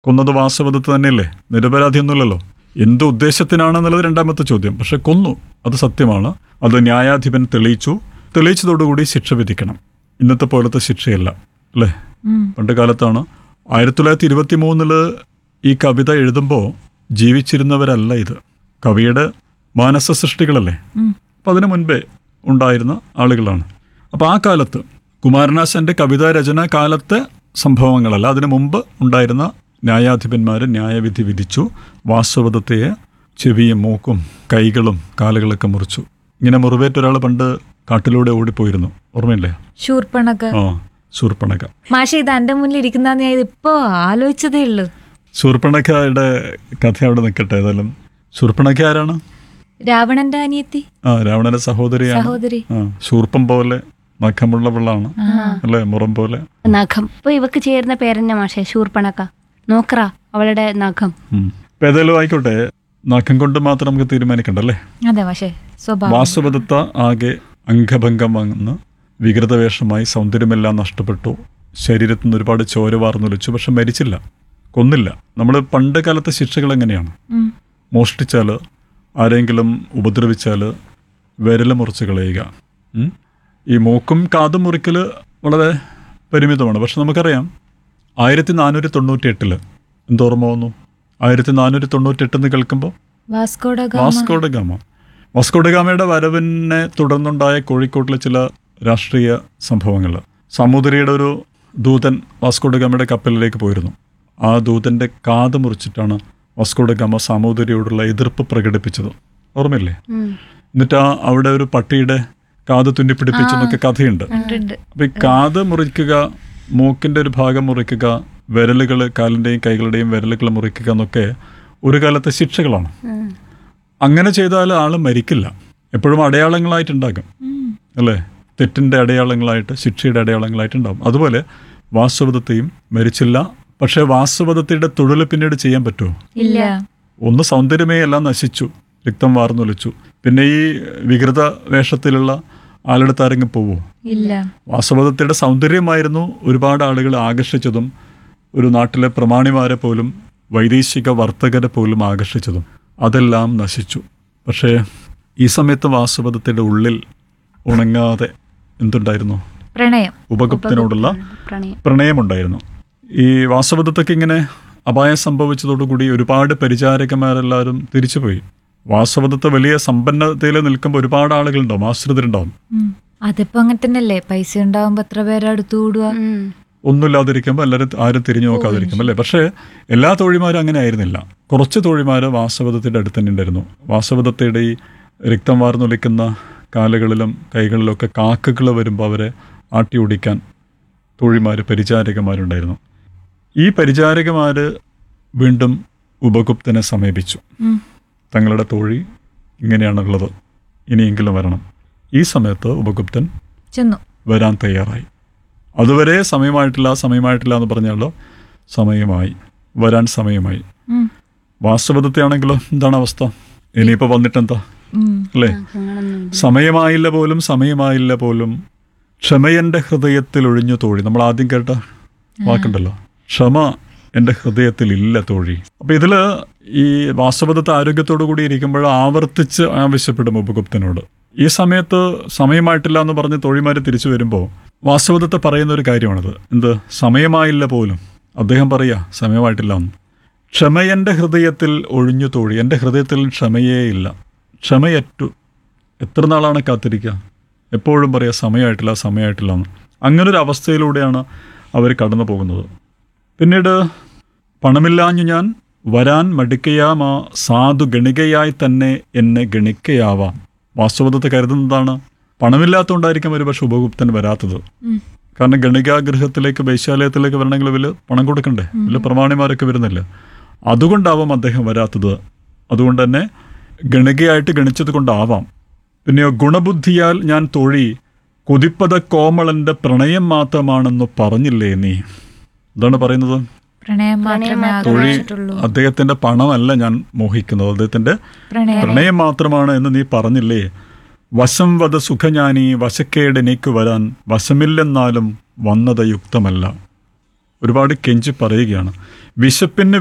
കൊന്നത് വാസവദത്ത് തന്നെയല്ലേ നിരപരാധിയൊന്നുമില്ലല്ലോ എന്ത് ഉദ്ദേശത്തിനാണെന്നുള്ളത് രണ്ടാമത്തെ ചോദ്യം പക്ഷെ കൊന്നു അത് സത്യമാണ് അത് ന്യായാധിപൻ തെളിയിച്ചു തെളിയിച്ചതോടുകൂടി ശിക്ഷ വിധിക്കണം ഇന്നത്തെ പോലത്തെ ശിക്ഷയല്ല അല്ലേ ഉം. പണ്ട് കാലത്താണ് ആയിരത്തി തൊള്ളായിരത്തി ഇരുപത്തി മൂന്നില് ഈ കവിത എഴുതുമ്പോൾ ജീവിച്ചിരുന്നവരല്ല ഇത് കവിയുടെ മാനസ സൃഷ്ടികളല്ലേ ഉം. അപ്പം അതിനു മുൻപേ ഉണ്ടായിരുന്ന ആളുകളാണ് അപ്പോൾ ആ കാലത്ത് കുമാരനാശാന്റെ കവിതാ രചന കാലത്തെ സംഭവങ്ങളല്ല അതിനു മുമ്പ് ഉണ്ടായിരുന്ന ന്യായാധിപന്മാർ ന്യായവിധി വിധിച്ചു വാസ്തവതത്തെ ചെവിയും മൂക്കും കൈകളും കാലുകളൊക്കെ മുറിച്ചു ഇങ്ങനെ മുറിവേറ്റ ഒരാൾ പണ്ട് കാട്ടിലൂടെ ഓടിപ്പോയിരുന്നു ഓർമ്മയില്ലേ ശൂർപ്പണക ആ ശൂർപ്പണക മാഷെ ഇത് എന്റെ മുന്നിൽ ഇരിക്കുന്ന ഞാൻ ഇതിപ്പോ ആലോചിച്ചതേ ഉള്ളൂ ശൂർപ്പണഖയുടെ കഥ അവിടെ നിൽക്കട്ടെ ഏതായാലും ശൂർപ്പണഖ ആരാണ് രാവണന്റെ അനിയത്തി ആ രാവണന്റെ സഹോദരിയാണ് സഹോദരി ആ ശൂർപ്പം പോലെ നഖമുള്ള വെള്ളമാണ് അല്ലേ മുറം പോലെ നഖം ഇപ്പൊ ഇവക്ക് ചേരുന്ന പേരെന്നെ മാഷെ ശൂർപ്പണക്ക നോക്കറ അവളുടെ നഖം ഉം. ഇപ്പൊ ഏതായാലും ആയിക്കോട്ടെ നഖം കൊണ്ട് മാത്രം നമുക്ക് തീരുമാനിക്കണ്ടല്ലേ അതെ മാഷെ സ്വഭാവം വാസുപദത്ത ആകെ അംഗഭംഗം വന്ന് വികൃതവേഷമായി സൗന്ദര്യമെല്ലാം നഷ്ടപ്പെട്ടു ശരീരത്തിൽ നിന്ന് ഒരുപാട് ചോര വാർന്നൊലിച്ചു പക്ഷെ മരിച്ചില്ല കൊന്നില്ല നമ്മൾ പണ്ട് കാലത്തെ ശിക്ഷകൾ എങ്ങനെയാണ് ഉം. മോഷ്ടിച്ചാൽ ആരെങ്കിലും ഉപദ്രവിച്ചാൽ വിരൽ മുറിച്ച് കളയുക ഉം? ഈ മൂക്കും കാതും മുറിക്കൽ വളരെ പരിമിതമാണ് പക്ഷെ നമുക്കറിയാം ആയിരത്തി നാനൂറ്റി തൊണ്ണൂറ്റി എട്ടില് എന്തോർമ്മ വന്നു ആയിരത്തി നാനൂറ്റി തൊണ്ണൂറ്റി എട്ടെന്ന് കേൾക്കുമ്പോൾ Vasco da Gama Vasco da Gama Vasco da ഗാമയുടെ വരവിനെ തുടർന്നുണ്ടായ കോഴിക്കോട്ടിലെ ചില രാഷ്ട്രീയ സംഭവങ്ങൾ സാമൂതിരിയുടെ ഒരു ദൂതൻ വാസ്കോഡ ഗാമയുടെ കപ്പലിലേക്ക് പോയിരുന്നു ആ ദൂതന്റെ കാത് മുറിച്ചിട്ടാണ് വാസ്കോഡ ഗാമ സാമൂതിരിയോടുള്ള എതിർപ്പ് പ്രകടിപ്പിച്ചത് ഓർമ്മയില്ലേ എന്നിട്ട് ആ അവിടെ ഒരു പട്ടിയുടെ കാത് തുന്നിപ്പിടിപ്പിച്ചെന്നൊക്കെ കഥയുണ്ട് കണ്ടിട്ടുണ്ട് അപ്പൊ ഈ കാത് മുറിക്കുക മൂക്കിന്റെ ഒരു ഭാഗം മുറിക്കുക വിരലുകൾ കാലിന്റെയും കൈകളുടെയും വിരലുകൾ മുറിക്കുക എന്നൊക്കെ ഒരു കാലത്തെ ശിക്ഷകളാണ് അങ്ങനെ ചെയ്താൽ ആൾ മരിക്കില്ല എപ്പോഴും അടയാളങ്ങളായിട്ടുണ്ടാകും അല്ലേ തെറ്റിന്റെ അടയാളങ്ങളായിട്ട് ശിക്ഷയുടെ അടയാളങ്ങളായിട്ട് ഉണ്ടാകും അതുപോലെ വാസ്തവതത്തെയും മരിച്ചില്ല പക്ഷേ വാസ്തവതയുടെ തൊഴിൽ പിന്നീട് ചെയ്യാൻ പറ്റുമോ ഇല്ല ഒന്ന് സൗന്ദര്യമേ എല്ലാം നശിച്ചു രക്തം വാർന്നൊലിച്ചു പിന്നെ ഈ വികൃത വേഷത്തിലുള്ള ആളുടെ ആരെങ്കിലും പോവോ ഇല്ല വാസവദത്തയുടെ സൗന്ദര്യമായിരുന്നു ഒരുപാട് ആളുകൾ ആകർഷിച്ചതും ഒരു നാട്ടിലെ പ്രമാണിമാരെ പോലും വൈദേശിക വർത്തകരെ പോലും ആകർഷിച്ചതും അതെല്ലാം നശിച്ചു പക്ഷേ ഈ സമയത്ത് വാസവദത്തയുടെ ഉള്ളിൽ ഉണങ്ങാതെ എന്തുണ്ടായിരുന്നു പ്രണയം ഉപഗുപ്തനോടുള്ള പ്രണയം പ്രണയമുണ്ടായിരുന്നു ഈ വാസവദത്തൊക്കെ ഇങ്ങനെ അപായം സംഭവിച്ചതോടുകൂടി ഒരുപാട് പരിചാരകന്മാരെല്ലാവരും തിരിച്ചുപോയി വാസവദത്ത് വലിയ സമ്പന്നതയിൽ നിൽക്കുമ്പോൾ ഒരുപാട് ആളുകളുണ്ടാവും ആശ്രിതരുണ്ടാവും ഉം. അതിപ്പോ അങ്ങനെ തന്നെയല്ലേ പൈസ ഉണ്ടാവുമ്പോ എത്ര പേരെ അടുത്ത് കൂടുക ഉം. ഒന്നുമില്ലാതിരിക്കുമ്പോൾ എല്ലാവരും ആരും തിരിഞ്ഞു നോക്കാതിരിക്കും അല്ലേ പക്ഷേ എല്ലാ തോഴിമാരും അങ്ങനെ ആയിരുന്നില്ല കുറച്ച് തോഴിമാർ വാസവദത്തിൻ്റെ അടുത്ത് തന്നെ ഉണ്ടായിരുന്നു വാസവദത്തയുടെ ഈ രക്തം വാർന്നൊലിക്കുന്ന കാലുകളിലും കൈകളിലൊക്കെ കാക്കകൾ വരുമ്പോൾ അവരെ ആട്ടി ഓടിക്കാൻ തോഴിമാർ പരിചാരകന്മാരുണ്ടായിരുന്നു ഈ പരിചാരകന്മാർ വീണ്ടും ഉപഗുപ്തനെ സമീപിച്ചു ഉം. തങ്ങളുടെ തോഴി ഇങ്ങനെയാണുള്ളത് ഇനിയെങ്കിലും വരണം ഈ സമയത്ത് ഉപഗുപ്തൻ ചെന്നു വരാൻ തയ്യാറായി അതുവരെ സമയമായിട്ടില്ല സമയമായിട്ടില്ല എന്ന് പറഞ്ഞാലോ സമയമായി വരാൻ സമയമായി ഉം. വാസ്തവത്തെയാണെങ്കിലോ എന്താണ് അവസ്ഥ ഇനിയിപ്പോൾ വന്നിട്ടെന്താ ഉം. അല്ലേ അങ്ങനൊന്നും സമയമായില്ല പോലും സമയമായില്ല പോലും ക്ഷമയന്റെ ഹൃദയത്തിൽ ഒഴിഞ്ഞു തോഴി നമ്മൾ ആദ്യം കേട്ട വാക്കുണ്ടല്ലോ ക്ഷമ എൻ്റെ ഹൃദയത്തിൽ ഇല്ല തോഴി അപ്പൊ ഇതില് ഈ വാസ്തവത്തെ ആരോഗ്യത്തോടു കൂടി ഇരിക്കുമ്പോൾ ആവർത്തിച്ച് ആവശ്യപ്പെടും ഉപഗുപ്തനോട് ഈ സമയത്ത് സമയമായിട്ടില്ല എന്ന് പറഞ്ഞ് തോഴിമാര് തിരിച്ചു വരുമ്പോൾ വാസ്തവത്തെ പറയുന്ന ഒരു കാര്യമാണത് എന്ത് സമയമായില്ല പോലും അദ്ദേഹം പറയാ സമയമായിട്ടില്ല എന്ന് ക്ഷമയന്റെ ഹൃദയത്തിൽ ഒഴിഞ്ഞു തോഴി എൻ്റെ ഹൃദയത്തിൽ ക്ഷമയേ ഇല്ല ക്ഷമയറ്റു എത്ര നാളാണ് കാത്തിരിക്കുക എപ്പോഴും പറയാം സമയമായിട്ടില്ല സമയമായിട്ടില്ല എന്ന് അങ്ങനൊരു അവസ്ഥയിലൂടെയാണ് അവർ കടന്നു പോകുന്നത് പിന്നീട് പണമില്ലാഞ്ഞു ഞാൻ വരാൻ മടിക്കയാമാ സാധു ഗണികയായി തന്നെ എന്നെ ഗണിക്കയാവാം വാസ്തവത്തെ കരുതുന്നതാണ് പണമില്ലാത്തതുകൊണ്ടായിരിക്കും ഒരു പക്ഷെ ഉപഗുപ്തൻ വരാത്തത് ഉം. കാരണം ഗണികാഗൃഹത്തിലേക്ക് വൈശാലയത്തിലേക്ക് വരണമെങ്കിൽ വലിയ പണം കൊടുക്കണ്ടേ വലിയ പ്രമാണിമാരൊക്കെ വരുന്നില്ല അതുകൊണ്ടാവാം അദ്ദേഹം വരാത്തത് അതുകൊണ്ട് തന്നെ ഗണികയായിട്ട് ഗണിച്ചത് കൊണ്ടാവാം പിന്നെയോ ഗുണബുദ്ധിയാൽ ഞാൻ തൊഴി കൊതിപ്പത കോമളന്റെ പ്രണയം മാത്രമാണെന്ന് പറഞ്ഞില്ലേ നീ എന്താണ് പറയുന്നത് പ്രണയം മാത്രമേ തൊഴി ആഗ്രഹിച്ചിട്ടുള്ളൂ അദ്ദേഹത്തിന്റെ പണമല്ല ഞാൻ മോഹിക്കുന്നത് അദ്ദേഹത്തിന്റെ പ്രണയം പ്രണയം മാത്രമാണ് എന്ന് നീ പറഞ്ഞില്ലേ വശം വധ സുഖஞாനി വശക്കേട് എനിക്ക് വരാൻ വശമില്ലെന്നാലും വന്നത് യുക്തമല്ല ഒരുപാട് കെഞ്ചി പറയുകയാണ് വിശപ്പിന്